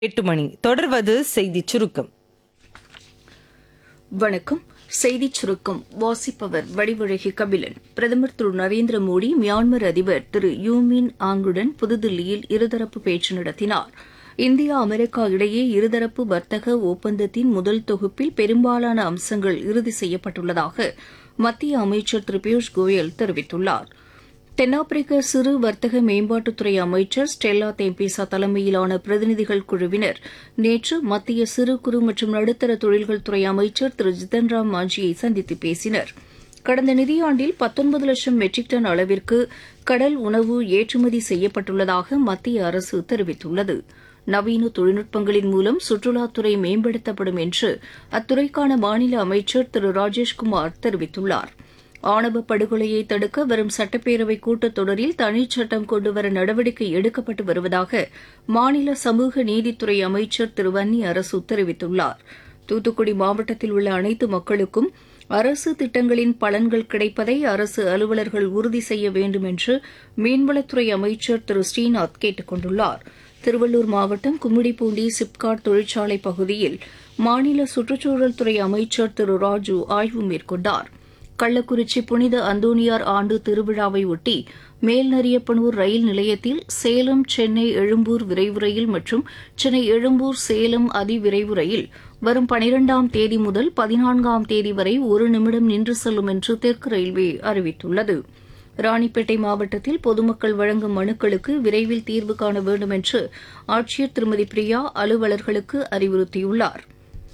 எட்டு மணி தொடர்வது செய்திச் சுருக்கம் வணக்கம் செய்திச் சுருக்கம் வாசிப்பவர் வடிவழகி கபிலன் பிரதமர் திரு நரேந்திர மோடி மியான்மர் அதிபர் திரு யூமின் ஆங்குடன் புதுதில்லியில் இருதரப்பு பேச்சு நடத்தினார் இந்தியா அமெரிக்கா இடையே இருதரப்பு வர்த்தக ஒப்பந்தத்தின் முதல் தொகுப்பில் பெரும்பாலான அம்சங்கள் இறுதி செய்யப்பட்டுள்ளதாக மத்திய அமைச்சர் திரு பியூஷ் கோயல் தெரிவித்துள்ளார் தென்னாப்பிரிக்க சிறு வர்த்தக மேம்பாட்டுத்துறை அமைச்சர் ஸ்டெல்லா தேம்பிசா தலைமையிலான பிரதிநிதிகள் குழுவினர் நேற்று மத்திய சிறு குறு மற்றும் நடுத்தர தொழில்கள் துறை அமைச்சர் திரு ஜித்தன் ராம் மாஞ்சியை சந்தித்து பேசினர் கடந்த நிதியாண்டில் பத்தொன்பது லட்சம் மெட்ரிக் டன் அளவிற்கு கடல் உணவு ஏற்றுமதி செய்யப்பட்டுள்ளதாக மத்திய அரசு தெரிவித்துள்ளது நவீன தொழில்நுட்பங்களின் மூலம் சுற்றுலாத்துறை மேம்படுத்தப்படும் என்று அத்துறைக்கான மாநில அமைச்சர் திரு ராஜேஷ்குமார் தெரிவித்துள்ளார் ஆணவ படுகொலையை தடுக்க வரும் சட்டப்பேரவை கூட்டத்தொடரில் தனிச்சட்டம் கொண்டுவர நடவடிக்கை எடுக்கப்பட்டு வருவதாக மாநில சமூக நீதித்துறை அமைச்சர் திரு வன்னி அரசு தெரிவித்துள்ளார் தூத்துக்குடி மாவட்டத்தில் உள்ள அனைத்து மக்களுக்கும் அரசு திட்டங்களின் பலன்கள் கிடைப்பதை அரசு அலுவலர்கள் உறுதி செய்ய வேண்டும் என்று மீன்வளத்துறை அமைச்சர் திரு ஸ்ரீநாத் கேட்டுக் கொண்டுள்ளார் திருவள்ளூர் மாவட்டம் கும்மிடிப்பூண்டி சிப்காட் தொழிற்சாலை பகுதியில் மாநில சுற்றுச்சூழல் துறை அமைச்சர் திரு ராஜு ஆய்வு மேற்கொண்டாா் கள்ளக்குறிச்சி புனித அந்தோனியார் ஆண்டு திருவிழாவை ஒட்டி மேல்நரியப்பனூர் ரயில் நிலையத்தில் சேலம் சென்னை எழும்பூர் விரைவு ரயில் மற்றும் சென்னை எழும்பூர் சேலம் அதிவிரைவு ரயில் வரும் பனிரெண்டாம் தேதி முதல் பதினான்காம் தேதி வரை ஒரு நிமிடம் நின்று செல்லும் என்று தெற்கு ரயில்வே அறிவித்துள்ளது ராணிப்பேட்டை மாவட்டத்தில் பொதுமக்கள் வழங்கும் மனுக்களுக்கு விரைவில் தீர்வு காண வேண்டும் என்று ஆட்சியர் திருமதி பிரியா அலுவலர்களுக்கு அறிவுறுத்தியுள்ளாா்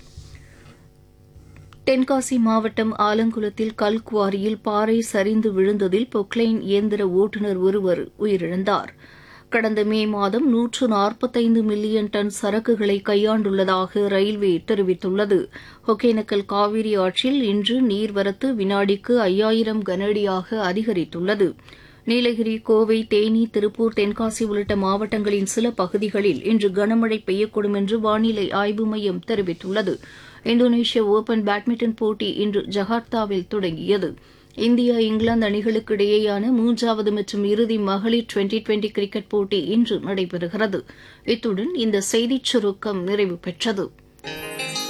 தென்காசி மாவட்டம் ஆலங்குளத்தில் கல்குவாரியில் பாறை சரிந்து விழுந்ததில் பொக்லைன் இயந்திர ஓட்டுநர் ஒருவர் உயிரிழந்தார் கடந்த மே மாதம் நூற்று நாற்பத்தைந்து மில்லியன் டன் சரக்குகளை கையாண்டுள்ளதாக ரயில்வே தெரிவித்துள்ளது ஒகேனக்கல் காவிரி ஆற்றில் இன்று நீர்வரத்து வினாடிக்கு ஐயாயிரம் கனஅடியாக அதிகரித்துள்ளது நீலகிரி கோவை தேனி திருப்பூர் தென்காசி உள்ளிட்ட மாவட்டங்களின் சில பகுதிகளில் இன்று கனமழை பெய்யக்கூடும் என்று வானிலை ஆய்வு மையம் தெரிவித்துள்ளது இந்தோனேஷிய ஓபன் பேட்மிண்டன் போட்டி இன்று ஜகார்த்தாவில் தொடங்கியது இந்தியா இங்கிலாந்து அணிகளுக்கு இடையேயான மூன்றாவது மற்றும் இறுதி மகளிர் டுவெண்டி டுவெண்டி கிரிக்கெட் போட்டி இன்று நடைபெறுகிறது இத்துடன் இந்த செய்திச் சுருக்கம் நிறைவு பெற்றது